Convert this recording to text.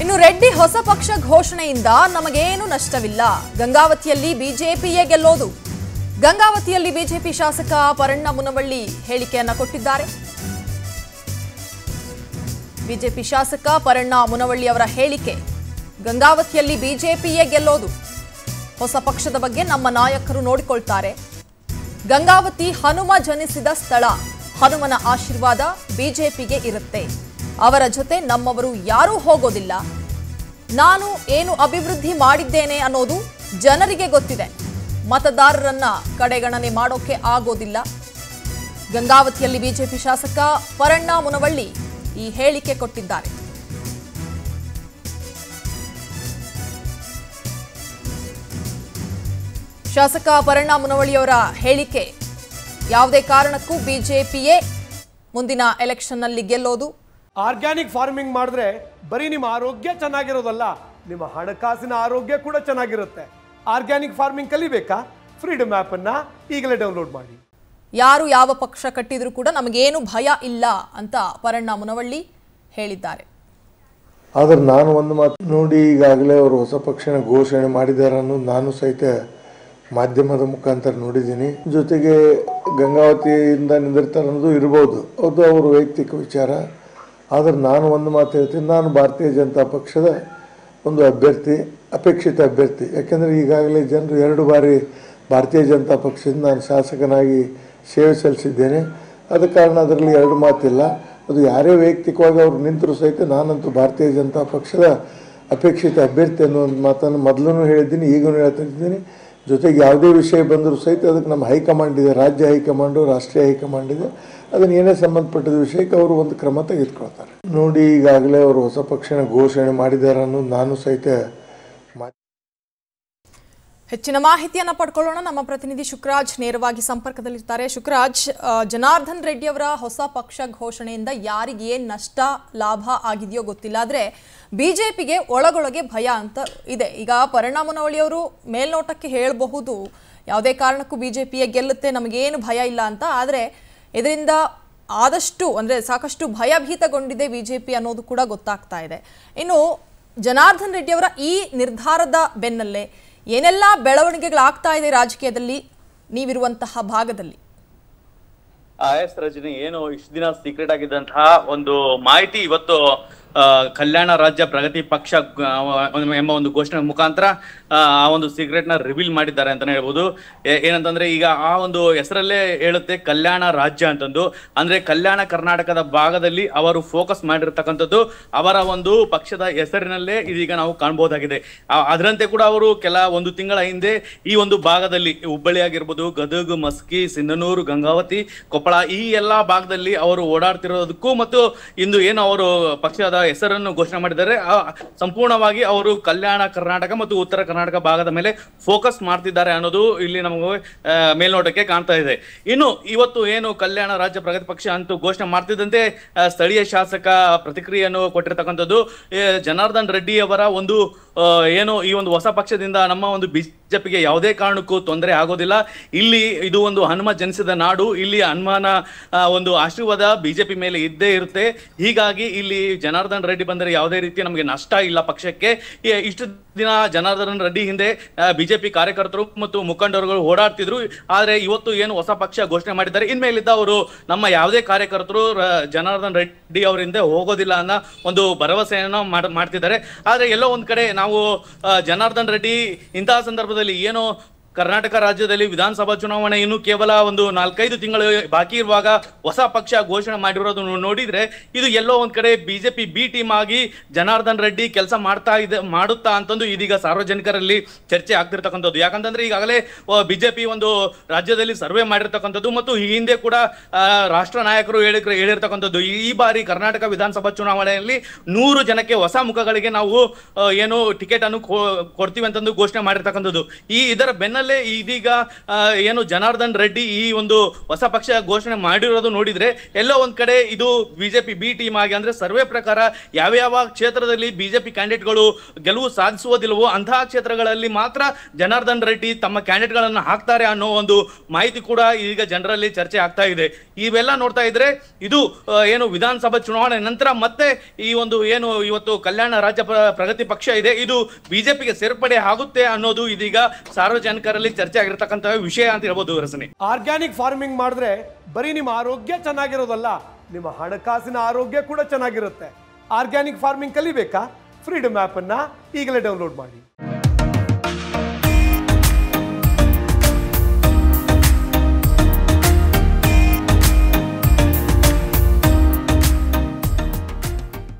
ಇನ್ನು ರೆಡ್ಡಿ ಹೊಸ ಪಕ್ಷ ಘೋಷಣೆಯಿಂದ ನಮಗೇನು ನಷ್ಟವಿಲ್ಲ ಗಂಗಾವತಿಯಲ್ಲಿ ಬಿಜೆಪಿಯೇ ಗೆಲ್ಲೋದು ಗಂಗಾವತಿಯಲ್ಲಿ ಬಿಜೆಪಿ ಶಾಸಕ ಪರಣ್ಣ ಮುನವಳ್ಳಿ ಹೇಳಿಕೆಯನ್ನ ಕೊಟ್ಟಿದ್ದಾರೆ ಬಿಜೆಪಿ ಶಾಸಕ ಪರಣ್ಣ ಮುನವಳ್ಳಿ ಅವರ ಹೇಳಿಕೆ ಗಂಗಾವತಿಯಲ್ಲಿ ಬಿಜೆಪಿಯೇ ಗೆಲ್ಲೋದು ಹೊಸ ಪಕ್ಷದ ಬಗ್ಗೆ ನಮ್ಮ ನಾಯಕರು ನೋಡಿಕೊಳ್ತಾರೆ ಗಂಗಾವತಿ ಹನುಮ ಜನಿಸಿದ ಸ್ಥಳ ಹನುಮನ ಆಶೀರ್ವಾದ ಬಿಜೆಪಿಗೆ ಇರುತ್ತೆ ಅವರ ಜೊತೆ ನಮ್ಮವರು ಯಾರೂ ಹೋಗೋದಿಲ್ಲ ನಾನು ಏನು ಅಭಿವೃದ್ಧಿ ಮಾಡಿದ್ದೇನೆ ಅನ್ನೋದು ಜನರಿಗೆ ಗೊತ್ತಿದೆ ಮತದಾರರನ್ನ ಕಡೆಗಣನೆ ಮಾಡೋಕೆ ಆಗೋದಿಲ್ಲ ಗಂಗಾವತಿಯಲ್ಲಿ ಬಿಜೆಪಿ ಶಾಸಕ ಪರಣ್ಣ ಮುನವಳ್ಳಿ ಈ ಹೇಳಿಕೆ ಕೊಟ್ಟಿದ್ದಾರೆ ಶಾಸಕ ಪರಣ್ಣ ಮುನವಳ್ಳಿಯವರ ಹೇಳಿಕೆ ಯಾವುದೇ ಕಾರಣಕ್ಕೂ ಬಿಜೆಪಿಯೇ ಮುಂದಿನ ಎಲೆಕ್ಷನ್ನಲ್ಲಿ ಗೆಲ್ಲೋದು ಆರ್ಗ್ಯಾನಿಕ್ ಫಾರ್ಮಿಂಗ್ ಮಾಡಿದ್ರೆ ಬರೀ ನಿಮ್ಮ ಆರೋಗ್ಯ ಚೆನ್ನಾಗಿರೋದಲ್ಲ ನಿಮ್ಮ ಹಣಕಾಸಿನ ಆರೋಗ್ಯ ಕೂಡ ಚೆನ್ನಾಗಿರುತ್ತೆ ಆರ್ಗ್ಯಾನಿಕ್ ಫಾರ್ಮಿಂಗ್ ಕಲಿಬೇಕಾ ಫ್ರೀಡಮ್ ಅನ್ನ ಈಗಲೇ ಡೌನ್ಲೋಡ್ ಮಾಡಿ ಯಾರು ಯಾವ ಪಕ್ಷ ಕಟ್ಟಿದ್ರೂ ಕೂಡ ನಮಗೇನು ಭಯ ಇಲ್ಲ ಅಂತ ಪರಣ್ಣ ಮುನವಳ್ಳಿ ಹೇಳಿದ್ದಾರೆ ಆದ್ರೆ ನಾನು ಒಂದು ಮಾತು ನೋಡಿ ಈಗಾಗಲೇ ಅವರು ಹೊಸ ಪಕ್ಷನ ಘೋಷಣೆ ಮಾಡಿದ್ದಾರೆ ಅನ್ನೋದು ನಾನು ಸಹಿತ ಮಾಧ್ಯಮದ ಮುಖಾಂತರ ನೋಡಿದ್ದೀನಿ ಜೊತೆಗೆ ಗಂಗಾವತಿಯಿಂದ ನಿಂದಿರ್ತಾರೆ ಅನ್ನೋದು ಇರ್ಬೋದು ಅದು ಅವ್ರ ವೈಯಕ್ತಿಕ ವಿಚಾರ ಆದ್ರೆ ನಾನು ಒಂದು ಮಾತು ಹೇಳ್ತೀನಿ ನಾನು ಭಾರತೀಯ ಜನತಾ ಪಕ್ಷದ ಒಂದು ಅಭ್ಯರ್ಥಿ ಅಪೇಕ್ಷಿತ ಅಭ್ಯರ್ಥಿ ಯಾಕೆಂದರೆ ಈಗಾಗಲೇ ಜನರು ಎರಡು ಬಾರಿ ಭಾರತೀಯ ಜನತಾ ಪಕ್ಷದಿಂದ ನಾನು ಶಾಸಕನಾಗಿ ಸೇವೆ ಸಲ್ಲಿಸಿದ್ದೇನೆ ಆದ ಕಾರಣ ಅದರಲ್ಲಿ ಎರಡು ಮಾತಿಲ್ಲ ಅದು ಯಾರೇ ವೈಯಕ್ತಿಕವಾಗಿ ಅವ್ರು ನಿಂತರೂ ಸಹಿತ ನಾನಂತೂ ಭಾರತೀಯ ಜನತಾ ಪಕ್ಷದ ಅಪೇಕ್ಷಿತ ಅಭ್ಯರ್ಥಿ ಅನ್ನೋ ಒಂದು ಮಾತನ್ನು ಮೊದಲು ಹೇಳಿದ್ದೀನಿ ಈಗಲೂ ಹೇಳ್ತಾ ಇದ್ದೀನಿ ಜೊತೆಗೆ ಯಾವುದೇ ವಿಷಯ ಬಂದರೂ ಸಹಿತ ಅದಕ್ಕೆ ನಮ್ಮ ಹೈಕಮಾಂಡ್ ಇದೆ ರಾಜ್ಯ ಹೈಕಮಾಂಡು ರಾಷ್ಟ್ರೀಯ ಹೈಕಮಾಂಡ್ ಇದೆ ಅದನ್ನು ಏನೇ ಸಂಬಂಧಪಟ್ಟಿದ ವಿಷಯಕ್ಕೆ ಅವರು ಒಂದು ಕ್ರಮ ತೆಗೆದುಕೊಳ್ತಾರೆ ನೋಡಿ ಈಗಾಗಲೇ ಅವರು ಹೊಸ ಪಕ್ಷನ ಘೋಷಣೆ ಮಾಡಿದ್ದಾರೆ ಅನ್ನೋದು ನಾನು ಸಹಿತ ಮಾ ಹೆಚ್ಚಿನ ಮಾಹಿತಿಯನ್ನ ಪಡ್ಕೊಳ್ಳೋಣ ನಮ್ಮ ಪ್ರತಿನಿಧಿ ಶುಕ್ರಾಜ್ ನೇರವಾಗಿ ಸಂಪರ್ಕದಲ್ಲಿರ್ತಾರೆ ಶುಕ್ರಾಜ್ ಆ, ಜನಾರ್ದನ್ ರೆಡ್ಡಿ ಅವರ ಹೊಸ ಪಕ್ಷ ಘೋಷಣೆಯಿಂದ ಯಾರಿಗೆ ಏನ್ ನಷ್ಟ ಲಾಭ ಆಗಿದೆಯೋ ಗೊತ್ತಿಲ್ಲ ಆದ್ರೆ ಬಿಜೆಪಿಗೆ ಒಳಗೊಳಗೆ ಭಯ ಅಂತ ಇದೆ ಈಗ ಪರಿಣಾಮನವಳಿ ಅವರು ಮೇಲ್ನೋಟಕ್ಕೆ ಹೇಳಬಹುದು ಯಾವುದೇ ಕಾರಣಕ್ಕೂ ಬಿಜೆಪಿಯೇ ಗೆಲ್ಲುತ್ತೆ ನಮಗೇನು ಭಯ ಇಲ್ಲ ಅಂತ ಆದ್ರೆ ಇದರಿಂದ ಆದಷ್ಟು ಅಂದ್ರೆ ಸಾಕಷ್ಟು ಭಯಭೀತಗೊಂಡಿದೆ ಬಿಜೆಪಿ ಅನ್ನೋದು ಕೂಡ ಗೊತ್ತಾಗ್ತಾ ಇದೆ ಇನ್ನು ಜನಾರ್ದನ್ ರೆಡ್ಡಿ ಅವರ ಈ ನಿರ್ಧಾರದ ಬೆನ್ನಲ್ಲೇ ಏನೆಲ್ಲ ಬೆಳವಣಿಗೆಗಳಾಗ್ತಾ ಇದೆ ರಾಜಕೀಯದಲ್ಲಿ ನೀವಿರುವಂತಹ ಭಾಗದಲ್ಲಿ ಎಸ್ ರಜನಿ ಏನು ಇಷ್ಟು ದಿನ ಸೀಕ್ರೆಟ್ ಆಗಿದ್ದಂತಹ ಒಂದು ಮಾಹಿತಿ ಇವತ್ತು ಆ, ಕಲ್ಯಾಣ ರಾಜ್ಯ ಪ್ರಗತಿ ಪಕ್ಷ ಆ, ಎಂಬ ಒಂದು ಘೋಷಣೆ ಮುಖಾಂತರ ಆ ಆ ಒಂದು ಸೀಕ್ರೆಟ್ ನ ರಿವೀಲ್ ಮಾಡಿದ್ದಾರೆ ಅಂತಾನೆ ಹೇಳ್ಬೋದು ಏ- ಏನಂತಂದ್ರೆ ಈಗ ಆ ಒಂದು ಹೆಸರಲ್ಲೇ ಹೇಳುತ್ತೆ ಕಲ್ಯಾಣ ರಾಜ್ಯ ಅಂತಂದು ಅಂದ್ರೆ ಕಲ್ಯಾಣ ಕರ್ನಾಟಕದ ಭಾಗದಲ್ಲಿ ಅವರು ಫೋಕಸ್ ಮಾಡಿರ್ತಕ್ಕಂಥದ್ದು ಅವರ ಒಂದು ಪಕ್ಷದ ಹೆಸರಿನಲ್ಲೇ ಇದೀಗ ನಾವು ಕಾಣಬಹುದಾಗಿದೆ ಆ- ಅದರಂತೆ ಕೂಡ ಅವರು ಕೆಲ ಒಂದು ತಿಂಗಳ ಹಿಂದೆ ಈ ಒಂದು ಭಾಗದಲ್ಲಿ ಹುಬ್ಬಳ್ಳಿ ಆಗಿರ್ಬೋದು ಗದಗ ಮಸ್ಕಿ ಸಿಂಧನೂರು ಗಂಗಾವತಿ ಕೊಪ್ಪಳ ಈ ಎಲ್ಲಾ ಭಾಗದಲ್ಲಿ ಅವರು ಓಡಾಡ್ತಿರೋದಕ್ಕೂ ಮತ್ತು ಇಂದು ಏನು ಅವರು ಪಕ್ಷದ ಹೆಸರನ್ನು ಘೋಷಣೆ ಮಾಡಿದ್ದಾರೆ ಆ ಸಂಪೂರ್ಣವಾಗಿ ಅವರು ಕಲ್ಯಾಣ ಕರ್ನಾಟಕ ಮತ್ತು ಉತ್ತರ ಕರ್ನಾಟಕ ಭಾಗದ ಮೇಲೆ ಫೋಕಸ್ ಮಾಡ್ತಿದ್ದಾರೆ ಅನ್ನೋದು ಇಲ್ಲಿ ನಮಗೆ ಆ, ಮೇಲ್ನೋಟಕ್ಕೆ ಕಾಣ್ತಾ ಇದೆ ಇನ್ನು ಇವತ್ತು ಏನು ಕಲ್ಯಾಣ ರಾಜ್ಯ ಪ್ರಗತಿ ಪಕ್ಷ ಅಂತೂ ಘೋಷಣೆ ಮಾಡ್ತಿದ್ದಂತೆ ಆ, ಸ್ಥಳೀಯ ಶಾಸಕ ಪ್ರತಿಕ್ರಿಯೆಯನ್ನು ಕೊಟ್ಟಿರ್ತಕ್ಕಂಥದ್ದು ಏ, ಜನಾರ್ದನ್ ರೆಡ್ಡಿ ಅವರ ಒಂದು ಆ, ಏನು ಈ ಒಂದು ಹೊಸ ಪಕ್ಷದಿಂದ ನಮ್ಮ ಒಂದು ಬಿಜೆಪಿಗೆ ಯಾವುದೇ ಕಾರಣಕ್ಕೂ ತೊಂದರೆ ಆಗೋದಿಲ್ಲ ಇಲ್ಲಿ ಇದು ಒಂದು ಹನುಮ ಜನಿಸಿದ ನಾಡು ಇಲ್ಲಿ ಹನುಮಾನ ಆ, ಒಂದು ಆಶೀರ್ವಾದ ಬಿಜೆಪಿ ಮೇಲೆ ಇದ್ದೇ ಇರುತ್ತೆ ಹೀಗಾಗಿ ಇಲ್ಲಿ ಜನಾರ್ದನ್ ರೆಡ್ಡಿ ಬಂದರೆ ಯಾವುದೇ ರೀತಿ ನಮಗೆ ನಷ್ಟ ಇಲ್ಲ ಪಕ್ಷಕ್ಕೆ ಈ- ಇಷ್ಟು ದಿನ ಜನಾರ್ದನ್ ರೆಡ್ಡಿ ಹಿಂದೆ ಬಿಜೆಪಿ ಕಾರ್ಯಕರ್ತರು ಮತ್ತು ಮುಖಂಡರುಗಳು ಓಡಾಡ್ತಿದ್ರು ಆದ್ರೆ ಇವತ್ತು ಏನು ಹೊಸ ಪಕ್ಷ ಘೋಷಣೆ ಮಾಡಿದ್ದಾರೆ ಇನ್ಮೇಲಿದ್ದ ಅವರು ನಮ್ಮ ಯಾವುದೇ ಕಾರ್ಯಕರ್ತರು ರ- ಜನಾರ್ದನ್ ರೆಡ್ಡಿ ಅವರಿಂದ ಹೋಗೋದಿಲ್ಲ ಅನ್ನೋ ಒಂದು ಭರವಸೆಯನ್ನು ಮಾಡ್ ಮಾಡ್ತಿದ್ದಾರೆ ಆದ್ರೆ ಎಲ್ಲೋ ಒಂದ್ ಕಡೆ ನಾವು ಆ, ಜನಾರ್ದನ್ ರೆಡ್ಡಿ ಇಂತಹ ಸಂದರ್ಭದಲ್ಲಿ ಏನು ಕರ್ನಾಟಕ ರಾಜ್ಯದಲ್ಲಿ ವಿಧಾನಸಭಾ ಚುನಾವಣೆ ಇನ್ನು ಕೇವಲ ಒಂದು ನಾಲ್ಕೈದು ತಿಂಗಳು ಬಾಕಿ ಇರುವಾಗ ಹೊಸ ಪಕ್ಷ ಘೋಷಣೆ ಮಾಡಿರೋದು ನೋಡಿದ್ರೆ ಇದು ಎಲ್ಲೋ ಒಂದ್ ಕಡೆ ಬಿಜೆಪಿ ಬಿ ಟೀಮ್ ಆಗಿ ಜನಾರ್ದನ್ ರೆಡ್ಡಿ ಕೆಲಸ ಮಾಡ್ತಾ ಇದೆ ಮಾಡುತ್ತಾ ಅಂತಂದು ಇದೀಗ ಸಾರ್ವಜನಿಕರಲ್ಲಿ ಚರ್ಚೆ ಆಗ್ತಿರ್ತಕ್ಕಂಥದ್ದು ಯಾಕಂತಂದ್ರೆ ಈಗಾಗಲೇ ಬಿಜೆಪಿ ಒಂದು ರಾಜ್ಯದಲ್ಲಿ ಸರ್ವೆ ಮಾಡಿರ್ತಕ್ಕಂಥದ್ದು ಮತ್ತು ಈ ಹಿಂದೆ ಕೂಡ ಆ, ರಾಷ್ಟ್ರ ನಾಯಕರು ಹೇಳಿ ಹೇಳಿರ್ತಕ್ಕಂಥದ್ದು ಈ ಬಾರಿ ಕರ್ನಾಟಕ ವಿಧಾನಸಭಾ ಚುನಾವಣೆಯಲ್ಲಿ ನೂರು ಜನಕ್ಕೆ ಹೊಸ ಮುಖಗಳಿಗೆ ನಾವು ಆ, ಏನು ಟಿಕೆಟ್ ಅನ್ನು ಕೊ- ಕೊಡ್ತೀವಿ ಅಂತಂದು ಘೋಷಣೆ ಮಾಡಿರ್ತಕ್ಕಂಥದ್ದು ಈ ಇದರ ಬೆನ್ನಲ್ಲೇ ನಿಟ್ಟಿನಲ್ಲೇ ಇದೀಗ ಆ, ಏನು ಜನಾರ್ದನ್ ರೆಡ್ಡಿ ಈ ಒಂದು ಹೊಸ ಪಕ್ಷ ಘೋಷಣೆ ಮಾಡಿರೋದು ನೋಡಿದ್ರೆ ಎಲ್ಲೋ ಒಂದ್ ಕಡೆ ಇದು ಬಿಜೆಪಿ ಬಿ ಟೀಮ್ ಆಗಿ ಅಂದ್ರೆ ಸರ್ವೆ ಪ್ರಕಾರ ಯಾವ್ಯಾವ ಕ್ಷೇತ್ರದಲ್ಲಿ ಬಿಜೆಪಿ ಕ್ಯಾಂಡಿಡೇಟ್ಗಳು ಗೆಲುವು ಸಾಧಿಸುವುದಿಲ್ಲವೋ ಅಂತಹ ಕ್ಷೇತ್ರಗಳಲ್ಲಿ ಮಾತ್ರ ಜನಾರ್ದನ್ ರೆಡ್ಡಿ ತಮ್ಮ ಕ್ಯಾಂಡಿಡೇಟ್ ಗಳನ್ನ ಹಾಕ್ತಾರೆ ಅನ್ನೋ ಒಂದು ಮಾಹಿತಿ ಕೂಡ ಈಗ ಜನರಲ್ಲಿ ಚರ್ಚೆ ಆಗ್ತಾ ಇದೆ ಇವೆಲ್ಲ ನೋಡ್ತಾ ಇದ್ರೆ ಇದು ಆ, ಏನು ವಿಧಾನಸಭಾ ಚುನಾವಣೆ ನಂತರ ಮತ್ತೆ ಈ ಒಂದು ಏನು ಇವತ್ತು ಕಲ್ಯಾಣ ರಾಜ್ಯ ಪ್ರ- ಪ್ರಗತಿ ಪಕ್ಷ ಇದೆ ಇದು ಬಿಜೆಪಿಗೆ ಸೇರ್ಪಡೆ ಆಗುತ್ತೆ ಅನ್ನೋದು ಇದೀಗ ಸಾರ್ವಜನಿಕರಲ್ಲಿ ಚರ್ಚೆ ಆಗಿರ್ತಕ್ಕಂಥ ವಿಷಯ ಅಂತ ಹೇಳ್ಬೋದು ರಸನಿ ಆರ್ಗ್ಯಾನಿಕ್ ಫಾರ್ಮಿಂಗ್ ಮಾಡಿದ್ರೆ ಬರೀ ನಿಮ್ಮ ಆರೋಗ್ಯ ಚೆನ್ನಾಗಿರೋದಲ್ಲ ನಿಮ್ಮ ಹಣಕಾಸಿನ ಆರೋಗ್ಯ ಕೂಡ ಚೆನ್ನಾಗಿರುತ್ತೆ ಆರ್ಗ್ಯಾನಿಕ್ ಫಾರ್ಮಿಂಗ್ ಕಲಿಬೇಕಾ ಫ್ರೀಡಮ್ ಆ್ಯಪನ್ನು ಈಗಲೇ ಡೌನ್ಲೋಡ್ ಮಾಡಿ